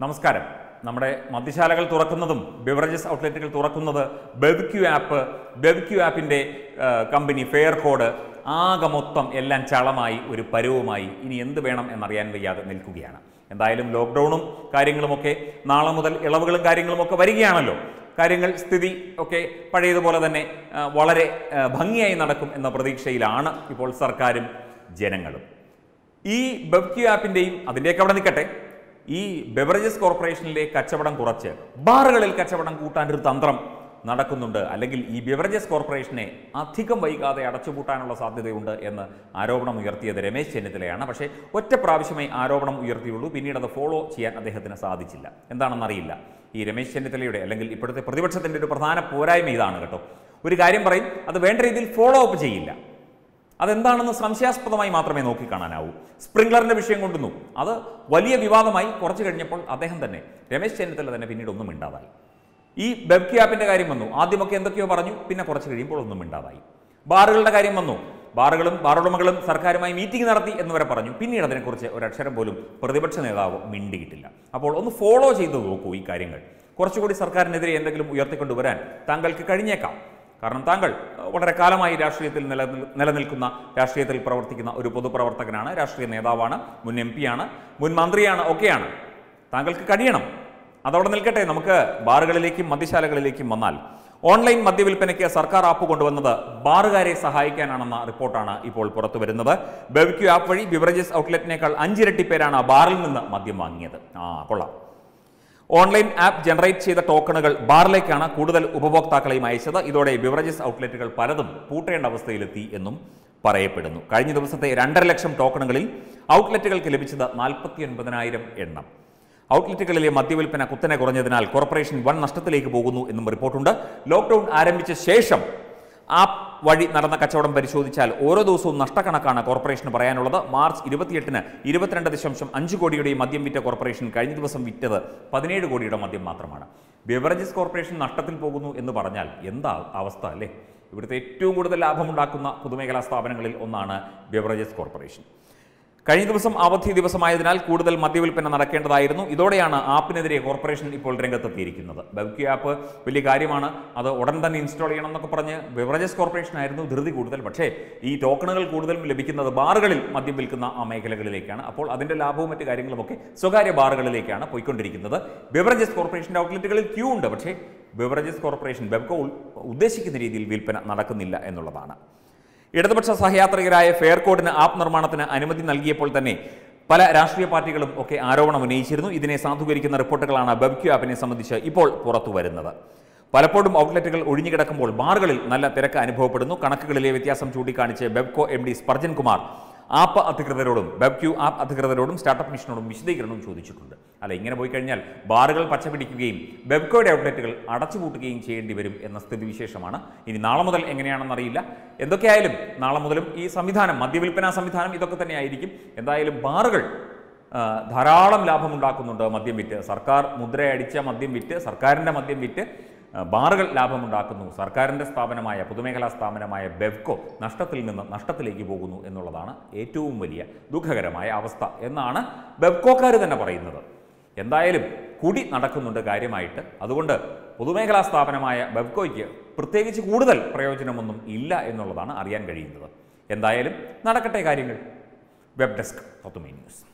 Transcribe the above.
നമസ്കാരം നമ്മുടെ മദ്യശാലകൾ തുറക്കുന്നതും ബിവറേജസ് ഔട്ട്ലെറ്റുകൾ തുറക്കുന്നത് ബെബ്ക്യു ആപ്പ് ബെബ്ക്യു ആപ്പിൻ്റെ കമ്പനി ഫെയർ കോഡ് ആകെ മൊത്തം എല്ലാം ചളമായി ഒരു പരുവുമായി ഇനി എന്ത് വേണം എന്നറിയാൻ വയ്യാതെ നിൽക്കുകയാണ് എന്തായാലും ലോക്ക്ഡൗണും കാര്യങ്ങളുമൊക്കെ നാളെ മുതൽ ഇളവുകളും കാര്യങ്ങളുമൊക്കെ വരികയാണല്ലോ കാര്യങ്ങൾ സ്ഥിതി ഒക്കെ പഴയതുപോലെ തന്നെ ആ, വളരെ ആ, ഭംഗിയായി നടക്കും എന്ന പ്രതീക്ഷയിലാണ് ഇപ്പോൾ സർക്കാരും ജനങ്ങളും ഈ ബെബ്ക്യു ആപ്പിൻ്റെയും അതിൻ്റെയൊക്കെ അവിടെ നിൽക്കട്ടെ ഈ ബെവറേജസ് കോർപ്പറേഷനിലെ കച്ചവടം കുറച്ച് ബാറുകളിൽ കച്ചവടം കൂട്ടാൻ ഒരു തന്ത്രം നടക്കുന്നുണ്ട് അല്ലെങ്കിൽ ഈ ബെവറേജസ് കോർപ്പറേഷനെ അധികം വൈകാതെ അടച്ചുപൂട്ടാനുള്ള സാധ്യതയുണ്ട് എന്ന് ആരോപണം ഉയർത്തിയത് രമേശ് ചെന്നിത്തലയാണ് പക്ഷേ ഒറ്റ പ്രാവശ്യമേ ആരോപണം ഉയർത്തിയുള്ളൂ പിന്നീട് അത് ഫോളോ ചെയ്യാൻ അദ്ദേഹത്തിന് സാധിച്ചില്ല എന്താണെന്നറിയില്ല ഈ രമേശ് ചെന്നിത്തലയുടെ അല്ലെങ്കിൽ ഇപ്പോഴത്തെ പ്രതിപക്ഷത്തിൻ്റെ ഒരു പ്രധാന പോരായ്മ ഇതാണ് കേട്ടോ ഒരു കാര്യം പറയും അത് വേണ്ട രീതിയിൽ ഫോളോ അപ്പ് ചെയ്യില്ല അതെന്താണെന്ന് സംശയാസ്പദമായി മാത്രമേ നോക്കിക്കാണാനാവൂ സ്പ്രിംഗ്ലറിന്റെ വിഷയം കൊണ്ടുവന്നു അത് വലിയ വിവാദമായി കുറച്ചു കഴിഞ്ഞപ്പോൾ അദ്ദേഹം തന്നെ രമേശ് ചെന്നിത്തല തന്നെ പിന്നീട് ഒന്നും മിണ്ടാതായി ഈ വെബ് ആപ്പിന്റെ കാര്യം വന്നു ആദ്യമൊക്കെ എന്തൊക്കെയോ പറഞ്ഞു പിന്നെ കുറച്ച് കഴിയുമ്പോൾ ഒന്നും മിണ്ടാതായി ബാറുകളുടെ കാര്യം വന്നു ബാറുകളും ബാറുടമകളും സർക്കാരുമായി മീറ്റിംഗ് നടത്തി എന്ന് വരെ പറഞ്ഞു പിന്നീട് അതിനെക്കുറിച്ച് ഒരക്ഷരം പോലും പ്രതിപക്ഷ നേതാവ് മിണ്ടിയിട്ടില്ല അപ്പോൾ ഒന്ന് ഫോളോ ചെയ്ത് നോക്കൂ ഈ കാര്യങ്ങൾ കുറച്ചുകൂടി സർക്കാരിനെതിരെ എന്തെങ്കിലും ഉയർത്തിക്കൊണ്ടുവരാൻ താങ്കൾക്ക് കഴിഞ്ഞേക്കാം കാരണം താങ്കൾ അഹ്, വളരെ കാലമായി രാഷ്ട്രീയത്തിൽ നിലനിൽ നിലനിൽക്കുന്ന രാഷ്ട്രീയത്തിൽ പ്രവർത്തിക്കുന്ന ഒരു പൊതുപ്രവർത്തകനാണ് രാഷ്ട്രീയ നേതാവാണ് മുൻ എം പിയാണ് മുൻ മന്ത്രിയാണ് ഒക്കെയാണ് താങ്കൾക്ക് കഴിയണം അതവിടെ നിൽക്കട്ടെ നമുക്ക് ബാറുകളിലേക്കും മദ്യശാലകളിലേക്കും വന്നാൽ ഓൺലൈൻ മദ്യവിൽപ്പനയ്ക്ക് സർക്കാർ ആപ്പ് കൊണ്ടുവന്നത് ബാറുകാരെ സഹായിക്കാനാണെന്ന റിപ്പോർട്ടാണ് ഇപ്പോൾ പുറത്തു വരുന്നത് ബെവിക്യു ആപ്പ് വഴി ബിവറേജസ് ഔട്ട്ലെറ്റിനേക്കാൾ അഞ്ചിരട്ടി പേരാണ് ബാറിൽ നിന്ന് മദ്യം വാങ്ങിയത് ആ കൊള്ളാം ഓൺലൈൻ ആപ്പ് ജനറേറ്റ് ചെയ്ത ടോക്കണുകൾ ബാറിലേക്കാണ് കൂടുതൽ ഉപഭോക്താക്കളെയും അയച്ചത് ഇതോടെ ബിവറേജസ് ഔട്ട്ലെറ്റുകൾ പലതും പൂട്ടേണ്ട അവസ്ഥയിലെത്തി എന്നും പറയപ്പെടുന്നു കഴിഞ്ഞ ദിവസത്തെ രണ്ടര ലക്ഷം ടോക്കണുകളിൽ ഔട്ട്ലെറ്റുകൾക്ക് ലഭിച്ചത് നാൽപ്പത്തി ഒൻപതിനായിരം എണ്ണം ഔട്ട്ലെറ്റുകളിലെ മദ്യവിൽപ്പന കുത്തനെ കുറഞ്ഞതിനാൽ കോർപ്പറേഷൻ വൻ നഷ്ടത്തിലേക്ക് പോകുന്നു എന്നും റിപ്പോർട്ടുണ്ട് ലോക്ക്ഡൌൺ ആരംഭിച്ച ശേഷം ആപ്പ് വഴി നടന്ന കച്ചവടം പരിശോധിച്ചാൽ ഓരോ ദിവസവും നഷ്ടക്കണക്കാണ് കോർപ്പറേഷന് പറയാനുള്ളത് മാർച്ച് ഇരുപത്തിയെട്ടിന് ഇരുപത്തിരണ്ട് ദശാംശം അഞ്ച് കോടിയുടെ മദ്യം വിറ്റ കോർപ്പറേഷൻ കഴിഞ്ഞ ദിവസം വിറ്റത് പതിനേഴ് കോടിയുടെ മദ്യം മാത്രമാണ് ബെവറേജസ് കോർപ്പറേഷൻ നഷ്ടത്തിൽ പോകുന്നു എന്ന് പറഞ്ഞാൽ എന്താ അവസ്ഥ അല്ലേ ഇവിടുത്തെ ഏറ്റവും കൂടുതൽ ലാഭമുണ്ടാക്കുന്ന പൊതുമേഖലാ സ്ഥാപനങ്ങളിൽ ഒന്നാണ് ബെവറേജസ് കോർപ്പറേഷൻ കഴിഞ്ഞ ദിവസം അവധി ദിവസമായതിനാൽ കൂടുതൽ മദ്യവിൽപ്പന നടക്കേണ്ടതായിരുന്നു ഇതോടെയാണ് ആപ്പിനെതിരെ കോർപ്പറേഷൻ ഇപ്പോൾ രംഗത്തെത്തിയിരിക്കുന്നത് ബെവ്ക്യു ആപ്പ് വലിയ കാര്യമാണ് അത് ഉടൻ തന്നെ ഇൻസ്റ്റാൾ ചെയ്യണം എന്നൊക്കെ പറഞ്ഞ് ബെവറേജസ് കോർപ്പറേഷൻ ആയിരുന്നു ധൃതി കൂടുതൽ പക്ഷേ ഈ ടോക്കണുകൾ കൂടുതലും ലഭിക്കുന്നത് ബാറുകളിൽ മദ്യം വിൽക്കുന്ന ആ മേഖലകളിലേക്കാണ് അപ്പോൾ അതിന്റെ ലാഭവും മറ്റു കാര്യങ്ങളുമൊക്കെ സ്വകാര്യ ബാറുകളിലേക്കാണ് പോയിക്കൊണ്ടിരിക്കുന്നത് ബെവറേജസ് കോർപ്പറേഷന്റെ ഔട്ട്ലെറ്റുകളിൽ ക്യൂ ഉണ്ട് പക്ഷേ ബെവറേജസ് കോർപ്പറേഷൻ ബെബ്കോ ഉൾ- ഉദ്ദേശിക്കുന്ന രീതിയിൽ വിൽപ്പന നടക്കുന്നില്ല എന്നുള്ളതാണ് ഇടതുപക്ഷ സഹയാത്രികരായ ഫെയർ കോഡിന് ആപ്പ് നിർമ്മാണത്തിന് അനുമതി നൽകിയപ്പോൾ തന്നെ പല രാഷ്ട്രീയ പാർട്ടികളും ഒക്കെ ആരോപണം ഉന്നയിച്ചിരുന്നു ഇതിനെ സാധൂകരിക്കുന്ന റിപ്പോർട്ടുകളാണ് ബെബ്ക്യു ആപ്പിനെ സംബന്ധിച്ച് ഇപ്പോൾ പുറത്തു വരുന്നത് പലപ്പോഴും ഔട്ട്ലെറ്റുകൾ ഒഴിഞ്ഞുകിടക്കുമ്പോൾ ബാറുകളിൽ നല്ല തിരക്ക് അനുഭവപ്പെടുന്നു കണക്കുകളിലെ വ്യത്യാസം ചൂണ്ടിക്കാണിച്ച് Bevco M D Sparjan Kumar app അധികൃതരോടും വെബ്ക്യൂ ആപ്പ് അധികൃതരോടും സ്റ്റാർട്ടപ്പ് മിഷനോടും വിശദീകരണവും ചോദിച്ചിട്ടുണ്ട് അല്ല ഇങ്ങനെ പോയി കഴിഞ്ഞാൽ ബാറുകൾ പച്ചപിടിക്കുകയും വെബ്കോയുടെ ഔട്ട്ലെറ്റുകൾ അടച്ചുപൂട്ടുകയും ചെയ്യേണ്ടി വരും എന്ന സ്ഥിതിവിശേഷമാണ് ഇനി നാളെ മുതൽ എങ്ങനെയാണെന്നറിയില്ല എന്തൊക്കെയായാലും നാളെ മുതലും ഈ സംവിധാനം മദ്യവിൽപ്പനാ സംവിധാനം ഇതൊക്കെ തന്നെ ആയിരിക്കും എന്തായാലും ബാറുകൾ ആ, ധാരാളം ലാഭമുണ്ടാക്കുന്നുണ്ട് മദ്യം വിറ്റ് സർക്കാർ മുദ്രയടിച്ച മദ്യം വിറ്റ് സർക്കാരിൻ്റെ മദ്യം വിറ്റ് ആ, ബാറുകൾ ലാഭമുണ്ടാക്കുന്നു സർക്കാരിൻ്റെ സ്ഥാപനമായ പൊതുമേഖലാ സ്ഥാപനമായ ബെവ്കോ നഷ്ടത്തിൽ നിന്ന് നഷ്ടത്തിലേക്ക് പോകുന്നു എന്നുള്ളതാണ് ഏറ്റവും വലിയ ദുഃഖകരമായ അവസ്ഥ എന്നാണ് ബെവ്കോക്കാർ തന്നെ പറയുന്നത് എന്തായാലും കുടി നടക്കുന്നുണ്ട് കാര്യമായിട്ട് അതുകൊണ്ട് പൊതുമേഖലാ സ്ഥാപനമായ ബെവ്കോയ്ക്ക് പ്രത്യേകിച്ച് കൂടുതൽ പ്രയോജനമൊന്നും ഇല്ല എന്നുള്ളതാണ് അറിയാൻ കഴിയുന്നത് എന്തായാലും നടക്കട്ടെ കാര്യങ്ങൾ വെബ് ഡെസ്ക് പത്തുമേ ന്യൂസ്